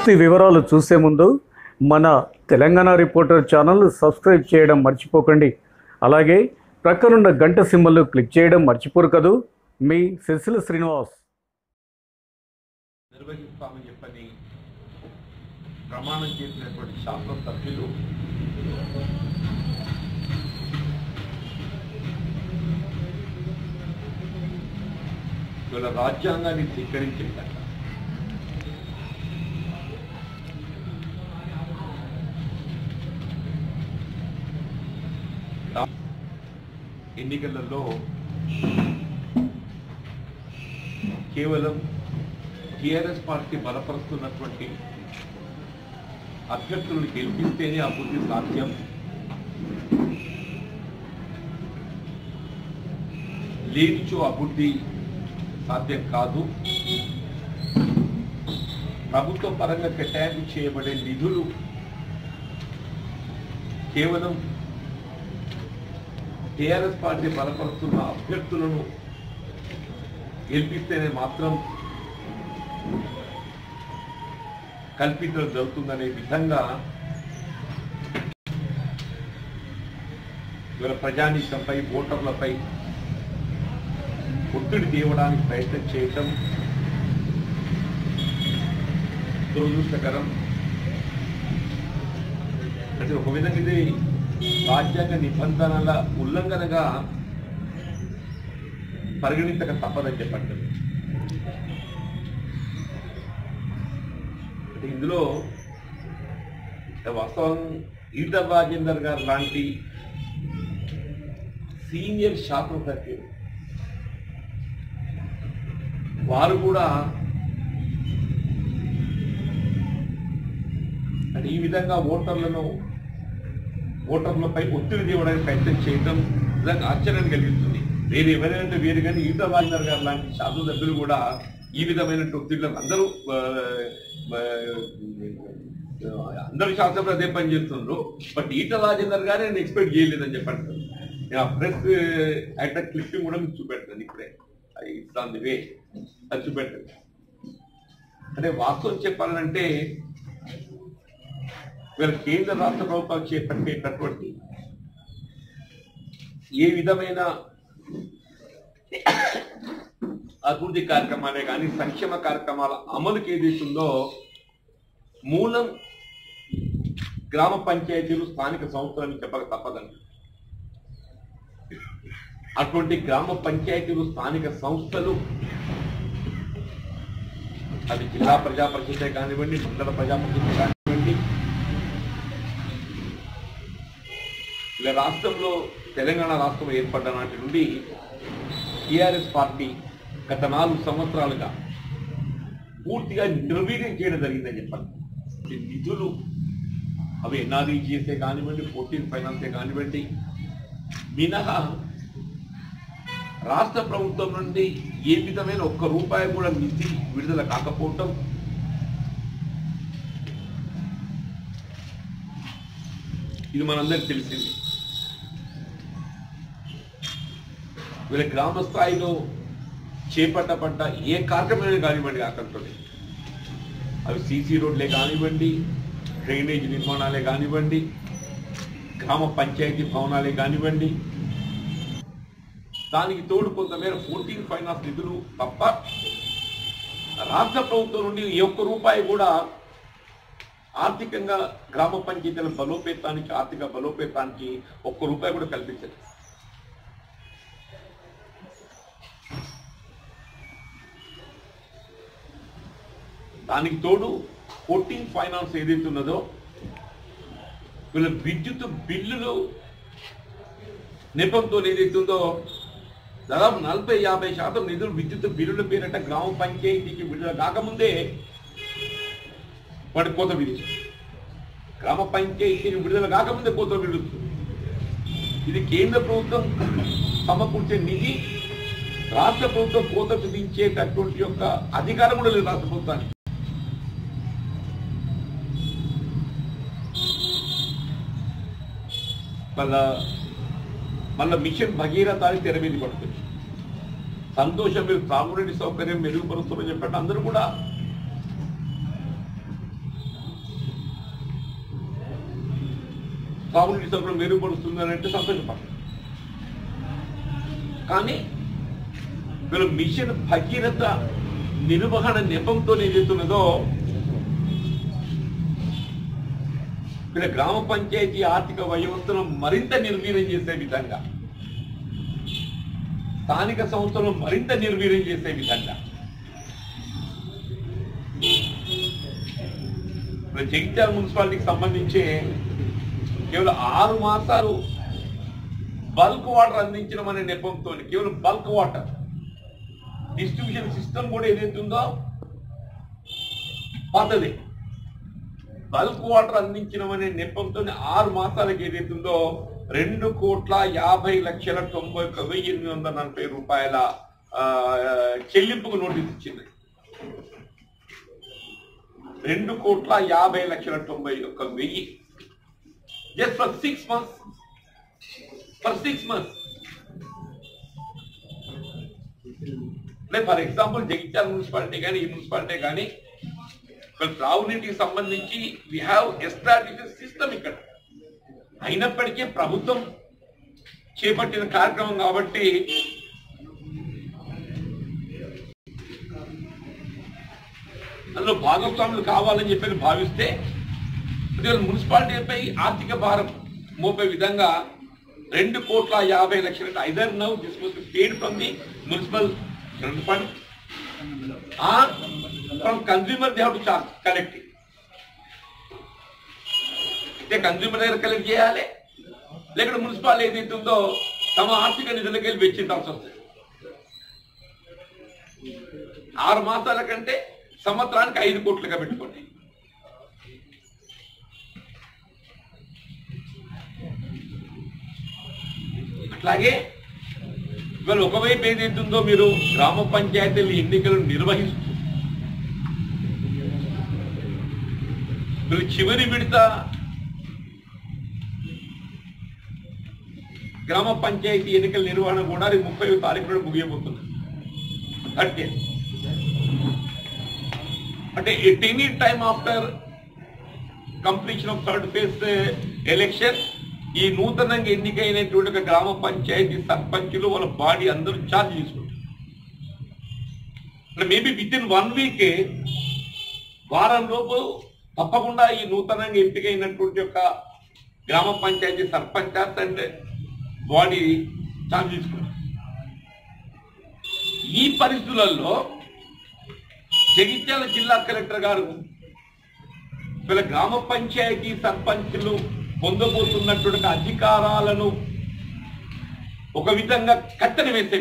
పూర్తి వివరాలు చూసే ముందు మన తెలంగాణ రిపోర్టర్ ఛానల్ సబ్స్క్రైబ్ చేయడం మర్చిపోకండి అలాగే ప్రక్కనున్న గంట సింబల్ క్లిక్ చేయడం మర్చిపోరు కదూ మీ సిరిసిల శ్రీనివాస్ నిర్వహిస్తామని చెప్పని ప్రమాణం చేసినటువంటి శాసన సభ్యులు ఇవాళ రాజ్యాంగాన్ని ధిక్కరించిందట ఎన్నికలలో కేవలం టిఆర్ఎస్ పార్టీ బలపరుస్తున్నటువంటి అభ్యర్థులను గెలిపిస్తేనే అభివృద్ధి సాధ్యం లేనిచో అభివృద్ధి సాధ్యం కాదు ప్రభుత్వ పరంగా కేటాయింపు చేయబడే నిధులు కేవలం టిఆర్ఎస్ పార్టీ బలపరుస్తున్న అభ్యర్థులను గెలిపిస్తేనే మాత్రం కల్పించడం జరుగుతుందనే విధంగా ఇవాళ ప్రజానీకంపై ఓటర్లపై ఒత్తిడి తేవడానికి ప్రయత్నం చేయటం దురదృష్టకరం అంటే ఒక విధంగా ఇది రాజ్యాంగ నిబంధనల ఉల్లంఘనగా పరిగణించక తప్పదని చెప్పండి అంటే ఇందులో వాస్తవం ఈటల రాజేందర్ గారు లాంటి సీనియర్ శాసనసభ్యులు వారు కూడా అంటే ఈ విధంగా ఓటర్లను ఓటర్లపై ఒత్తిడి తీయడానికి ప్రయత్నం చేయడం నిజంగా ఆశ్చర్యం కలిగిస్తుంది వేరే ఎవరైనా వేరు కానీ ఈటల రాజేందర్ గారు లాంటి శాసనసభ్యులు కూడా ఈ విధమైన ఒత్తిడిలకు అందరూ ఆ, ఆ, అందరూ శాసనసభ్యులు అదే పని చేస్తున్నారు బట్ ఈటల రాజేందర్ గారే నేను ఎక్స్పెక్ట్ చేయలేదని చెప్పండి నేను ఆ ప్రెస్ యాక్టర్ క్లిప్పింగ్ కూడా మీకు చూపెడతాను ఇప్పుడే ఇట్స్ ఆన్ ది వే అది చూపెట్టండి అంటే వాస్తవం చెప్పాలంటే వీళ్ళ కేంద్ర రాష్ట్ర ప్రభుత్వాలు చేపట్టేటటువంటి ఏ విధమైన అభివృద్ధి కార్యక్రమాలే కానీ సంక్షేమ కార్యక్రమాల అమలుకి ఏదైతుందో మూలం గ్రామ పంచాయతీలు స్థానిక సంస్థలను చెప్పక తప్పదండి అటువంటి గ్రామ పంచాయతీలు స్థానిక సంస్థలు అది జిల్లా ప్రజా పరిషత్తే కానివ్వండి మండల ప్రజా పరిషత్ కానివ్వండి ఇలా రాష్ట్రంలో తెలంగాణ రాష్ట్రం ఏర్పడ్డ నాటి నుండి టిఆర్ఎస్ పార్టీ గత నాలుగు సంవత్సరాలుగా పూర్తిగా నిర్వీర్యం చేయడం జరిగిందని చెప్పండి ఈ నిధులు అవి ఎన్ఆర్ఈజీఎస్ఏ కానివ్వండి ఫోర్టీన్ ఫైనాన్సే కానివ్వండి మినహా రాష్ట్ర ప్రభుత్వం నుండి ఏ విధమైన ఒక్క రూపాయి కూడా నిధి విడుదల కాకపోవటం ఇది మనందరికి తెలిసింది వీళ్ళ గ్రామ స్థాయిలో చేపట్టబడ్డ ఏ కార్యక్రమమే కానివ్వండి అక్కడితోనే అవి సీసీ రోడ్లే కానివ్వండి డ్రైనేజ్ నిర్మాణాలే కానివ్వండి గ్రామ పంచాయతీ భవనాలే కానివ్వండి దానికి తోడు కొంతమేర ఫోర్టీన్ ఫైనాన్స్ నిధులు తప్ప రాష్ట్ర ప్రభుత్వం నుండి ఏ ఒక్క రూపాయి కూడా ఆర్థికంగా గ్రామ పంచాయతీల బలోపేతానికి ఆర్థిక బలోపేతానికి ఒక్క రూపాయి కూడా కల్పించదు దానికి తోడు ఫోర్టీన్ ఫైనాన్స్ ఏదైతే ఉన్నదో వీళ్ళ విద్యుత్ బిల్లులు నెపంతో ఏదైతే ఉందో దాదాపు నలభై యాభై శాతం నిధులు విద్యుత్ బిల్లుల పేరట గ్రామ పంచాయతీకి విడుదల కాకముందే వాటి కోత విధించారు గ్రామ పంచాయతీకి విడుదల కాకముందే కోత విడుతుంది ఇది కేంద్ర ప్రభుత్వం సమకూర్చే నిధి రాష్ట్ర ప్రభుత్వం కోత విధించేటటువంటి యొక్క అధికారం కూడా లేదు రాష్ట్ర ప్రభుత్వానికి మళ్ళా మళ్ళా మిషన్ భగీరథ అని తెర మీద పడుతుంది సంతోషం మీరు తాగునీటి సౌకర్యం మెరుగుపరుస్తామని చెప్పండి అందరూ కూడా తాగునీటి సౌకర్యం మెరుగుపడుతుంది అని అంటే సంతోషపడతారు కానీ వీళ్ళు మిషన్ భగీరథ నిర్వహణ నెపంతో ఏదైతున్నదో వీళ్ళ గ్రామ పంచాయతీ ఆర్థిక వ్యవస్థను మరింత నిర్వీర్యం చేసే విధంగా స్థానిక సంస్థలను మరింత నిర్వీర్యం చేసే విధంగా ఇప్పుడు జగిత్యాల మున్సిపాలిటీకి సంబంధించి కేవలం ఆరు మాసాలు బల్క్ వాటర్ అందించడం అనే నెపంతో కేవలం బల్క్ వాటర్ డిస్ట్రిబ్యూషన్ సిస్టమ్ కూడా ఏదైతే ఉందో పాతది బల్క్ వాటర్ అందించడం అనే నెపంతో ఆరు మాసాలకి ఏదైతే ఉందో రెండు కోట్ల యాభై లక్షల తొంభై ఒక్క వెయ్యి ఎనిమిది వందల నలభై రూపాయల ఆ, చెల్లింపుకు నోటీస్ ఇచ్చింది రెండు కోట్ల యాభై లక్షల తొంభై ఒక్క వెయ్యి just for six months for six months అంటే ఫర్ ఎగ్జాంపుల్ జగిత్యాల మున్సిపాలిటీ కానీ ఈ మున్సిపాలిటీ కానీ ఇక్కడ త్రాగునీటికి సంబంధించి వి హ్యావ్ ఎస్టాబ్లిష్ సిస్టమ్ ఇక్కడ అయినప్పటికీ ప్రభుత్వం చేపట్టిన కార్యక్రమం కాబట్టి అందులో భాగస్వాములు కావాలని చెప్పి భావిస్తే ఇవాళ మున్సిపాలిటీపై ఆర్థిక భారం మోపే విధంగా రెండు కోట్ల యాభై లక్షల either now this was paid from the municipal fund or from consumer they have to charge collect అయితే కన్స్యూమర్ దగ్గర కలెక్ట్ చేయాలి లేకపోతే మున్సిపాలిటీ ఏదైతే ఉందో తమ ఆర్థిక నిధులకి వెళ్ళి వెచ్చించాల్సి వస్తుంది ఆరు మాసాల కంటే సంవత్సరానికి ఐదు కోట్లుగా పెట్టుకోండి అట్లాగే ఇవాళ ఒకవైపు ఏదైతుందో మీరు గ్రామ పంచాయతీల ఎన్నికలు నిర్వహిస్తూ మీరు చివరి విడత గ్రామ పంచాయతీ ఎన్నికల నిర్వహణ కూడా రేపు ముప్పై తారీఖు నాడు ముగియబోతుంది అంటే అంటే at any time after completion of third phase election ఈ నూతనంగా ఎన్నికైనటువంటి ఒక గ్రామ పంచాయతీ సర్పంచులు వాళ్ళ బాడీ అందరూ ఛార్జ్ తీసుకుంటారు maybe within one week వారం లోపు తప్పకుండా ఈ నూతనంగా ఎంపికైనటువంటి యొక్క గ్రామ panchayat sarpanch and body charge తీసుకుంటారు ఈ పరిస్థితులలో జగిత్యాల జిల్లా కలెక్టర్ గారు వీళ్ళ గ్రామ పంచాయతీ సర్పంచులు పొందబోతున్నటువంటి అధికారాలను ఒక విధంగా కట్టని వేసే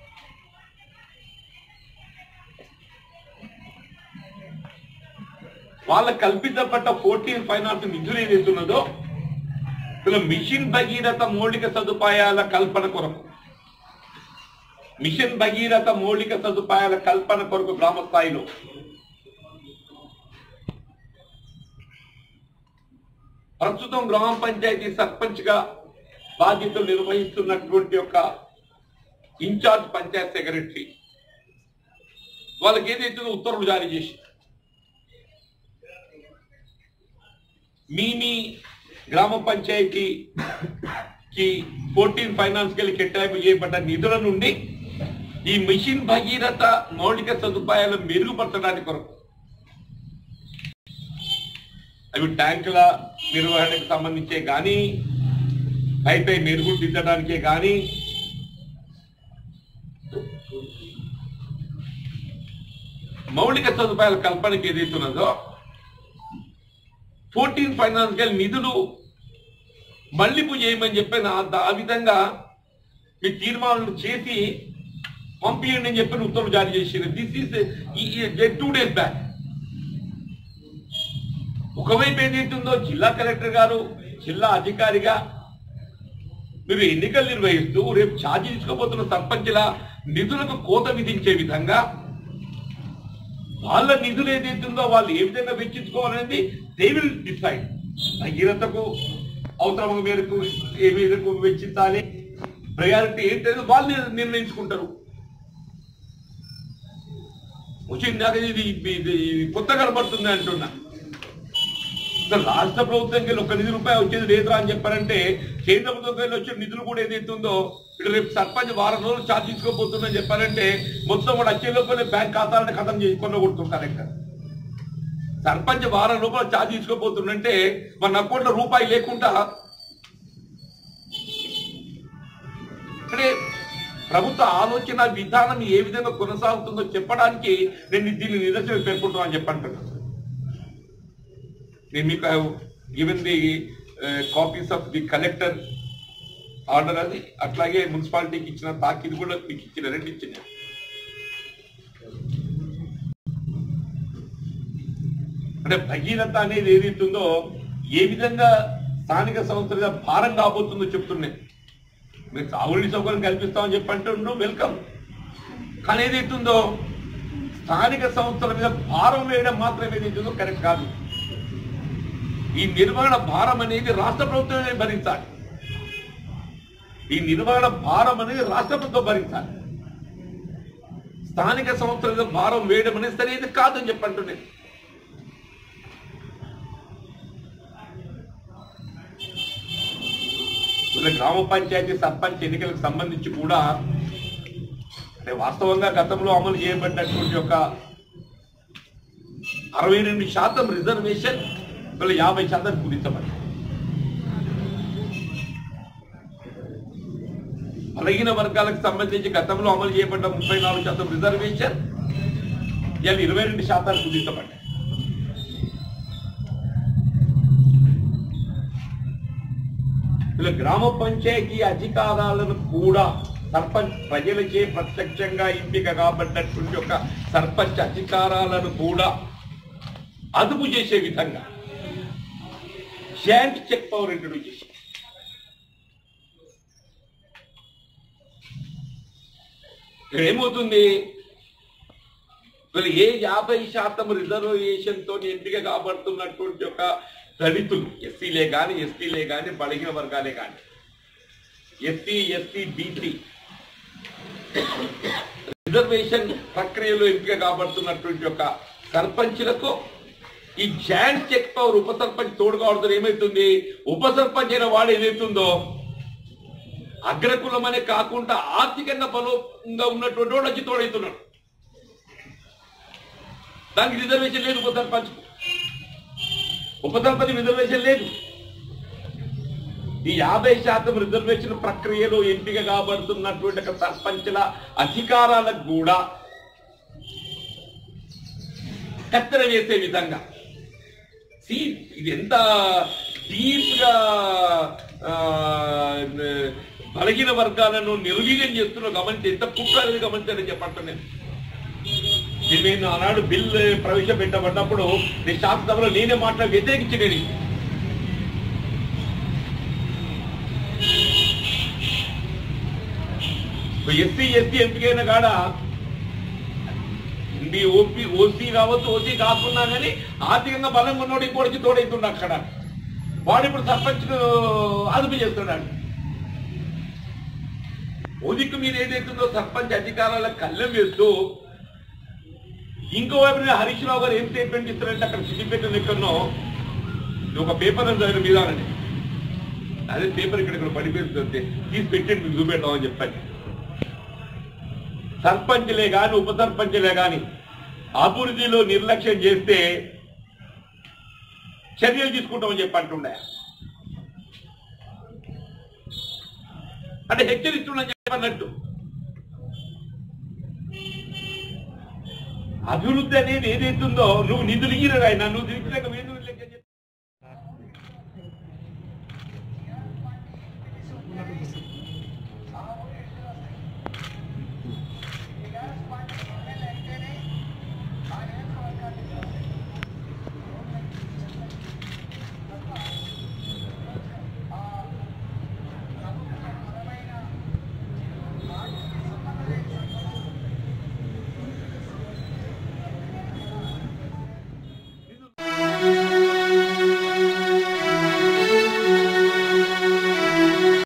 వాళ్ళ కల్పించబడ్డ ఫోర్టీన్ ఫైనాన్స్ నిధులు ఏదైతున్నదో వీళ్ళ మిషన్ భగీరథ మౌలిక సదుపాయాల కల్పన కొరకు మిషన్ భగీరథ మౌలిక సదుపాయాల కల్పన కొరకు గ్రామ స్థాయిలో ప్రస్తుతం గ్రామ పంచాయతీ సర్పంచ్ గా బాధ్యతలు నిర్వహిస్తున్నటువంటి యొక్క ఇన్ఛార్జ్ పంచాయత్ సెక్రటరీ వాళ్ళకి ఏదైతే ఉత్తర్వులు జారీ చేసి మీ మీ గ్రామ పంచాయతీకి ఫోర్టీన్ ఫైనాన్స్ కెళ్ళి కేటాయింపు చేయబడ్డ నిధుల నుండి ఈ మిషన్ భగీరథ మౌలిక సదుపాయాలు మెరుగుపరచడానికి కొరకు అవి ట్యాంకుల నిర్వహణకు సంబంధించే కానీ పైపై మెరుగు దిద్దడానికే కానీ మౌలిక సదుపాయాల కల్పనకి ఏదైతున్నదో ఫోర్టీన్ ఫైనాన్షియల్ నిధులు మళ్లింపు చేయమని చెప్పిన ఆ విధంగా మీ తీర్మానం చేసి పంపించండి అని చెప్పిన ఉత్తర్వులు జారీ చేసిన this is two days back ఒకవైపు ఏదైతుందో జిల్లా కలెక్టర్ గారు జిల్లా అధికారిగా మీరు ఎన్నికలు నిర్వహిస్తూ రేపు ఛార్జీ తీసుకోబోతున్న సర్పంచుల నిధులకు కోత విధించే విధంగా వాళ్ళ నిధులు ఏదైతుందో వాళ్ళు ఏ విధంగా వెచ్చించుకోవాలనేది దే విల్ డిసైడ్ భగీరథకు అవసరం మేరకు ఏ మేరకు వెచ్చించాలి ప్రయారిటీ ఏంటనేది వాళ్ళు నిర్- నిర్ణయించుకుంటారు వచ్చిందాక ఇది ఇది- ఇది కొత్త కనబడుతుంది అంటున్నా అసలు రాష్ట్ర ప్రభుత్వంకి వెళ్ళి ఒక నిధి రూపాయి వచ్చేది లేదురా అని చెప్పారంటే కేంద్ర ప్రభుత్వంకి వెళ్ళి వచ్చే నిధులు కూడా ఏదైతుందో ఇక్కడ రేపు సర్పంచ్ వారం రోజులు ఛార్జ్ తీసుకోబోతుందని చెప్పారంటే మొత్తం కూడా వచ్చే లోపలే బ్యాంక్ ఖాతాలను ఖతం చేసి కొనగొడుతుంటారు ఇక్కడ సర్పంచ్ వారం రూపాయలు ఛార్జ్ తీసుకోబోతుందంటే మన అకౌంట్లో రూపాయి లేకుండా అంటే ప్రభుత్వ ఆలోచన విధానం ఏ విధంగా కొనసాగుతుందో చెప్పడానికి నేను దీన్ని నిదర్శనం పేర్కొంటున్నాను అని చెప్పంటున్నాను నేను మీకు given the copies of the collector order అది అట్లాగే మున్సిపాలిటీకి ఇచ్చిన తాకిది కూడా మీకు ఇచ్చిన రెండు ఇచ్చిన అంటే భగీరథ అనేది ఏదైతుందో ఏ విధంగా స్థానిక సంస్థలుగా భారం కాబోతుందో చెప్తున్నాయి మీరు సాగునీటి సౌకర్యం కల్పిస్తామని చెప్పి అంటుండ్రు వెల్కమ్ కానీ ఏదైతుందో స్థానిక సంస్థల మీద భారం వేయడం మాత్రం ఏదైతుందో కరెక్ట్ కాదు ఈ నిర్వహణ భారం అనేది రాష్ట్ర ప్రభుత్వమే భరించాలి ఈ నిర్వహణ భారం అనేది రాష్ట్ర ప్రభుత్వం భరించాలి స్థానిక సంస్థల మీద భారం వేయడం అనేది సరైనది కాదని చెప్పంటున్నాయి ఇలా గ్రామ పంచాయతీ సర్పంచ్ ఎన్నికలకు సంబంధించి కూడా అంటే వాస్తవంగా గతంలో అమలు చేయబడినటువంటి ఒక అరవై రెండు శాతం రిజర్వేషన్ వీళ్ళ యాభై శాతం కుదించబడింది బలహీన వర్గాలకు సంబంధించి గతంలో అమలు చేయబడ్డ ముప్పై నాలుగు శాతం రిజర్వేషన్ ఇవాళ ఇరవై రెండు శాతాలు కుదించబడ్డాయి ఇలా గ్రామ పంచాయతీ అధికారాలను కూడా సర్పంచ్ ప్రజలచే ప్రత్యక్షంగా ఎంపిక కాబడినటువంటి ఒక సర్పంచ్ అధికారాలను కూడా అదుపు చేసే విధంగా జాయింట్ చెక్ పవర్ ఇంట్రడ్యూస్ చేసి ఇక్కడ ఏమవుతుంది వీళ్ళు ఏ యాభై శాతం రిజర్వేషన్ తోటి ఎంపిక కాబడుతున్నటువంటి ఒక దళితులు ఎస్సీలే కానీ ఎస్టీలే కానీ బలహీన వర్గాలే కానీ ఎస్సీ ఎస్టీ బీసీ రిజర్వేషన్ ప్రక్రియలో ఎంపిక కాబడుతున్నటువంటి ఒక సర్పంచ్లకు ఈ జాయింట్ చెక్ పవర్ ఉప సర్పంచ్ తోడు కావడంతో ఏమైతుంది ఉప సర్పంచ్ అయిన వాడు ఏదైతుందో అగ్రకులమనే కాకుండా ఆర్థికంగా బలంగా ఉన్నటువంటి వాడు వచ్చి తోడైతున్నాడు దానికి రిజర్వేషన్ లేదు ఉప సర్పంచ్ ఉప సర్పంచ్ రిజర్వేషన్ లేదు ఈ యాభై శాతం రిజర్వేషన్ ప్రక్రియలో ఎంపిక కాబడుతున్నటువంటి ఒక సర్పంచుల అధికారాలకు కూడా కత్తెర వేసే విధంగా See, ఇది ఎంత డీప్ గా ఆ, బలహీన వర్గాలను నిర్వీర్యం చేస్తున్న గమనించి ఎంత కుట్ర అనేది గమనించాలని చెప్పంటాను నేను ఇది నేను ఆనాడు బిల్ ప్రవేశపెట్టబడినప్పుడు నేను శాసనసభలో నేనే మాట్లాడి వ్యతిరేకించి నేను ఎస్సీ ఎస్సీ ఎంపికైన కాడ మీ ఓపీ ఓసీ కావచ్చు ఓసీ కాకున్నా కానీ ఆర్థికంగా బలంగా ఉన్నోడు ఇంకోటికి తోడైతుండ అక్కడ వాడు ఇప్పుడు సర్పంచ్ అదుపు చేస్తున్నాడు ఓదిక్కు మీరు ఏదైతుందో సర్పంచ్ అధికారాలకు కళ్ళెం వేస్తూ ఇంకోవైపు మీద హరీష్ రావు గారు ఏం స్టేట్మెంట్ ఇస్తారంటే అక్కడ సిద్దిపేట ఎక్కడనో ఒక పేపర్ చదివిన మీద అని. అదే పేపర్ ఇక్కడ ఇక్కడ పడిపోతుంది తీసి పెట్టండి మీకు చూపెడతామని చెప్పండి సర్పంచ్లే గాని ఉప సర్పంచ్లే గాని అభివృద్ధిలో నిర్లక్ష్యం చేస్తే చర్యలు తీసుకుంటామని చెప్పి అంటుండే అంటే హెచ్చరిస్తున్నాని చెప్పన్నట్టు అభివృద్ధి అనేది ఏదైతుందో నువ్వు నిధులు ఇయ్యరు ఆయన నువ్వు తిరిగినాక మీరు